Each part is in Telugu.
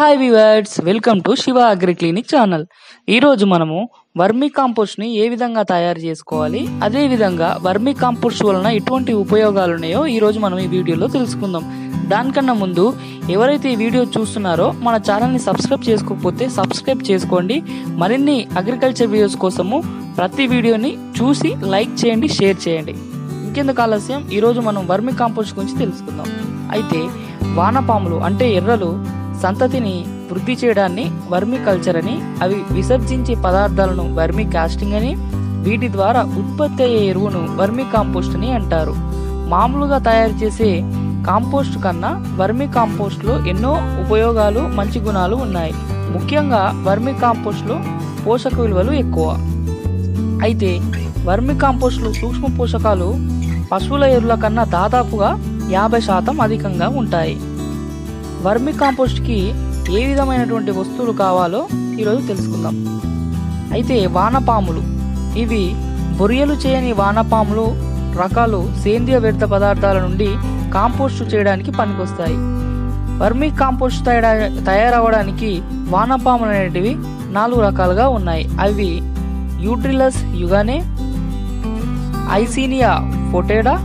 hi viewers welcome to Shiva agri clinic channel ఈరోజు మనము వర్మీ కాంపోస్ట్ని ఏ విధంగా తయారు చేసుకోవాలి అదే విధంగా వర్మీ కాంపోస్ట్ వలన ఎటువంటి ఉపయోగాలు ఉన్నాయో ఈరోజు మనం ఈ వీడియోలో తెలుసుకుందాం దానికన్నా ముందు ఎవరైతే ఈ వీడియో చూస్తున్నారో మన ఛానల్ని సబ్స్క్రైబ్ చేసుకోకపోతే సబ్స్క్రైబ్ చేసుకోండి మరిన్ని అగ్రికల్చర్ వీడియోస్ కోసము ప్రతి వీడియోని చూసి లైక్ చేయండి షేర్ చేయండి ఇంకెందుకు ఆలస్యం ఈరోజు మనం వర్మి కాంపోస్ట్ గురించి తెలుసుకుందాం అయితే వానపాములు అంటే ఎర్రలు సంతతిని వృద్ధి చేయడాన్ని వర్మి కల్చర్ అని అవి విసర్జించే పదార్థాలను వర్మి కాస్టింగ్ అని వీటి ద్వారా ఉత్పత్తి అయ్యే ఎరువును వర్మి కాంపోస్ట్ అని అంటారు మామూలుగా తయారు చేసే కాంపోస్ట్ కన్నా వర్మి కాంపోస్ట్లో ఎన్నో ఉపయోగాలు మంచి గుణాలు ఉన్నాయి ముఖ్యంగా వర్మి కాంపోస్ట్లో పోషక విలువలు ఎక్కువ అయితే వర్మి కాంపోస్ట్లో సూక్ష్మ పోషకాలు పశువుల ఎరువుల కన్నా దాదాపుగా యాభై శాతం అధికంగా ఉంటాయి వర్మి కాంపోస్ట్కి ఏ విధమైనటువంటి వస్తువులు కావాలో ఈరోజు తెలుసుకుందాం అయితే వానపాములు ఇవి బొరియలు చేయని వానపాములు రకాలు సేంద్రియ వ్యర్థ పదార్థాల నుండి కాంపోస్ట్ చేయడానికి పనికొస్తాయి వర్మీ కాంపోస్ట్ తయార తయారవడానికి వానపాములు అనేటివి నాలుగు రకాలుగా ఉన్నాయి అవి యూట్రిలస్ యుగానే ఐసీనియా ఫొటేడా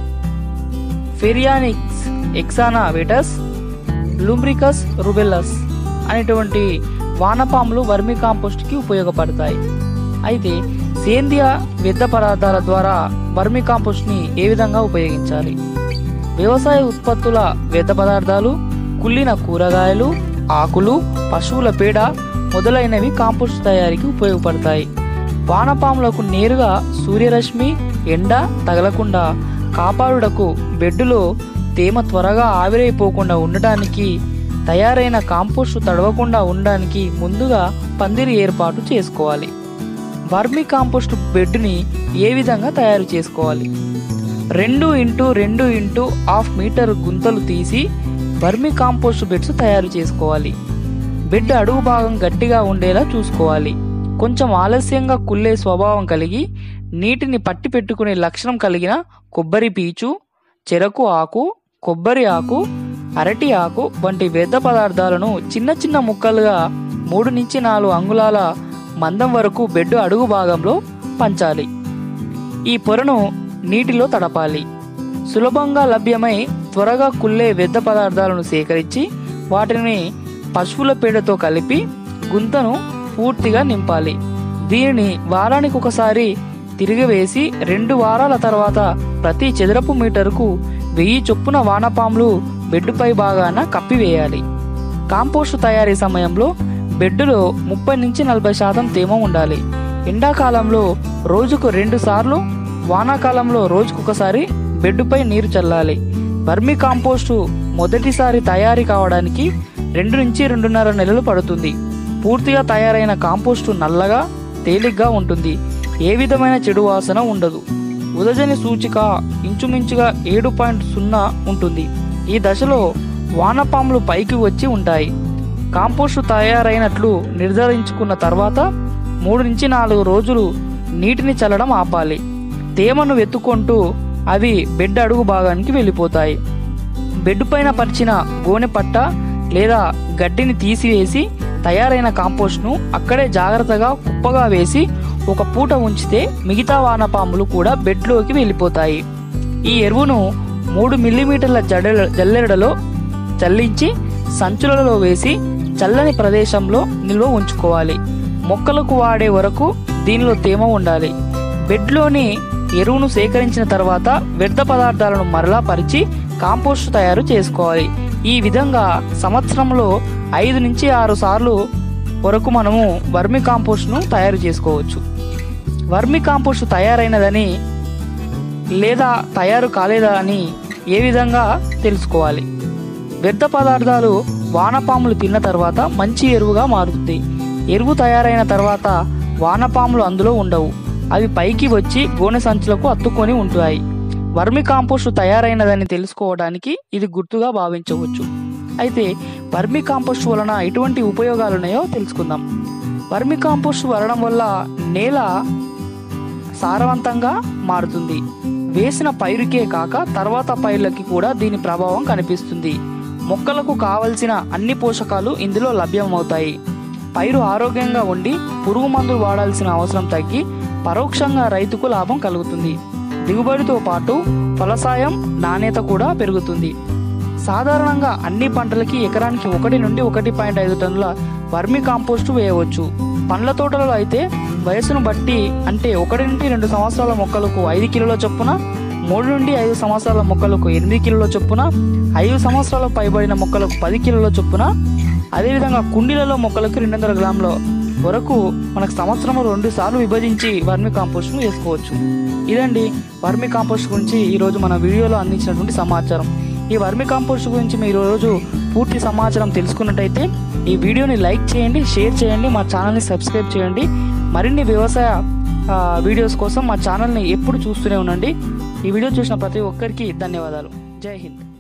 ఫెరియానిక్స్ ఎక్సానా వెటస్ లూమ్రికస్ రుబెల్లస్ అనేటువంటి వానపాములు వర్మి కాంపోస్ట్కి ఉపయోగపడతాయి అయితే సేంద్రియ వ్యర్థ పదార్థాల ద్వారా వర్మి కాంపోస్ట్ని ఏ విధంగా ఉపయోగించాలి వ్యవసాయ ఉత్పత్తుల వ్యర్థ పదార్థాలు కుళ్ళిన కూరగాయలు ఆకులు పశువుల పేడ మొదలైనవి కాంపోస్ట్ తయారీకి ఉపయోగపడతాయి వానపాములకు నేరుగా సూర్యరశ్మి ఎండ తగలకుండా కాపాడుటకు బెడ్డులో తేమ త్వరగా ఆవిరైపోకుండా ఉండటానికి తయారైన కాంపోస్టు తడవకుండా ఉండడానికి ముందుగా పందిరి ఏర్పాటు చేసుకోవాలి వర్మి కాంపోస్ట్ బెడ్ని ఏ విధంగా తయారు చేసుకోవాలి రెండు ఇంటూ రెండు ఇంటూ హాఫ్ మీటర్ గుంతలు తీసి వర్మి కాంపోస్ట్ బెడ్స్ తయారు చేసుకోవాలి బెడ్ అడుగు భాగం గట్టిగా ఉండేలా చూసుకోవాలి కొంచెం ఆలస్యంగా కుళ్ళే స్వభావం కలిగి నీటిని పట్టి పెట్టుకునే లక్షణం కలిగిన కొబ్బరి పీచు చెరకు ఆకు కొబ్బరి ఆకు అరటి ఆకు వంటి వ్యర్థ పదార్థాలను చిన్న చిన్న ముక్కలుగా మూడు నుంచి నాలుగు అంగుళాల మందం వరకు బెడ్ అడుగు భాగంలో పంచాలి ఈ పొరను నీటిలో తడపాలి సులభంగా లభ్యమై త్వరగా కుళ్ళే వ్యర్థ పదార్థాలను సేకరించి వాటిని పశువుల పేడతో కలిపి గుంతను పూర్తిగా నింపాలి దీనిని వారానికి ఒకసారి తిరిగివేసి రెండు వారాల తర్వాత ప్రతి చదరపు మీటరుకు వెయ్యి చొప్పున వానపాములు బెడ్డుపై భాగాన కప్పివేయాలి కాంపోస్టు తయారీ సమయంలో బెడ్డులో ముప్పై నుంచి నలభై శాతం తేమ ఉండాలి ఎండాకాలంలో రోజుకు రెండు సార్లు వానాకాలంలో రోజుకొకసారి బెడ్డుపై నీరు చల్లాలి వర్మి కాంపోస్టు మొదటిసారి తయారీ కావడానికి రెండు నుంచి రెండున్నర నెలలు పడుతుంది పూర్తిగా తయారైన కాంపోస్టు నల్లగా తేలిగ్గా ఉంటుంది ఏ విధమైన చెడు వాసన ఉండదు ఉదజని సూచిక ఇంచుమించుగా ఏడు పాయింట్ సున్నా ఉంటుంది ఈ దశలో వానపాములు పైకి వచ్చి ఉంటాయి కాంపోస్టు తయారైనట్లు నిర్ధారించుకున్న తర్వాత మూడు నుంచి నాలుగు రోజులు నీటిని చల్లడం ఆపాలి తేమను వెతుక్కుంటూ అవి బెడ్ అడుగు భాగానికి వెళ్ళిపోతాయి బెడ్ పైన పరిచిన గోనె పట్ట లేదా గడ్డిని తీసివేసి తయారైన కాంపోస్ట్ను అక్కడే జాగ్రత్తగా కుప్పగా వేసి ఒక పూట ఉంచితే మిగతా వానపాములు కూడా బెడ్లోకి వెళ్ళిపోతాయి ఈ ఎరువును మూడు మిల్లీమీటర్ల జడ జల్లెడలో చల్లించి సంచులలో వేసి చల్లని ప్రదేశంలో నిల్వ ఉంచుకోవాలి మొక్కలకు వాడే వరకు దీనిలో తేమ ఉండాలి బెడ్లోని ఎరువును సేకరించిన తర్వాత వ్యర్థ పదార్థాలను మరలా పరిచి కాంపోస్ట్ తయారు చేసుకోవాలి ఈ విధంగా సంవత్సరంలో ఐదు నుంచి ఆరు సార్లు వరకు మనము వర్మి కాంపోస్ట్ను తయారు చేసుకోవచ్చు వర్మి కాంపోస్ట్ తయారైనదని లేదా తయారు కాలేదా అని ఏ విధంగా తెలుసుకోవాలి వ్యర్థ పదార్థాలు వానపాములు తిన్న తర్వాత మంచి ఎరువుగా మారుతుంది ఎరువు తయారైన తర్వాత వానపాములు అందులో ఉండవు అవి పైకి వచ్చి గోనె సంచులకు అత్తుకొని ఉంటాయి వర్మి కాంపోస్ట్ తయారైనదని తెలుసుకోవడానికి ఇది గుర్తుగా భావించవచ్చు అయితే వర్మి కాంపోస్ట్ వలన ఎటువంటి ఉపయోగాలు ఉన్నాయో తెలుసుకుందాం వర్మి కాంపోస్ట్ వలడం వల్ల నేల సారవంతంగా మారుతుంది వేసిన పైరుకే కాక తర్వాత పైర్లకి కూడా దీని ప్రభావం కనిపిస్తుంది మొక్కలకు కావలసిన అన్ని పోషకాలు ఇందులో లభ్యమవుతాయి పైరు ఆరోగ్యంగా ఉండి పురుగు మందులు వాడాల్సిన అవసరం తగ్గి పరోక్షంగా రైతుకు లాభం కలుగుతుంది దిగుబడితో పాటు ఫలసాయం నాణ్యత కూడా పెరుగుతుంది సాధారణంగా అన్ని పంటలకి ఎకరానికి ఒకటి నుండి ఒకటి పాయింట్ ఐదు టన్నుల వర్మి కాంపోస్టు వేయవచ్చు పండ్ల తోటలలో అయితే వయసును బట్టి అంటే ఒకటి నుండి రెండు సంవత్సరాల మొక్కలకు ఐదు కిలోల చొప్పున మూడు నుండి ఐదు సంవత్సరాల మొక్కలకు ఎనిమిది కిలోల చొప్పున ఐదు సంవత్సరాలు పైబడిన మొక్కలకు పది కిలోల చొప్పున అదేవిధంగా కుండీలలో మొక్కలకు రెండు వందల గ్రాముల వరకు మనకు సంవత్సరం రెండు సార్లు విభజించి వర్మి కాంపోస్ట్ను వేసుకోవచ్చు ఇదండి వర్మి కాంపోస్ట్ గురించి ఈరోజు మన వీడియోలో అందించినటువంటి సమాచారం ఈ వర్మి కాంపోస్ట్ గురించి మీరు ఈరోజు పూర్తి సమాచారం తెలుసుకున్నట్టయితే ఈ వీడియోని లైక్ చేయండి షేర్ చేయండి మా ఛానల్ని సబ్స్క్రైబ్ చేయండి మరిన్ని వ్యవసాయ ఆ, వీడియోస్ కోసం మా ఛానల్ని ఎప్పుడు చూస్తూనే ఉండండి ఈ వీడియో చూసిన ప్రతి ఒక్కరికి ధన్యవాదాలు జై హింద్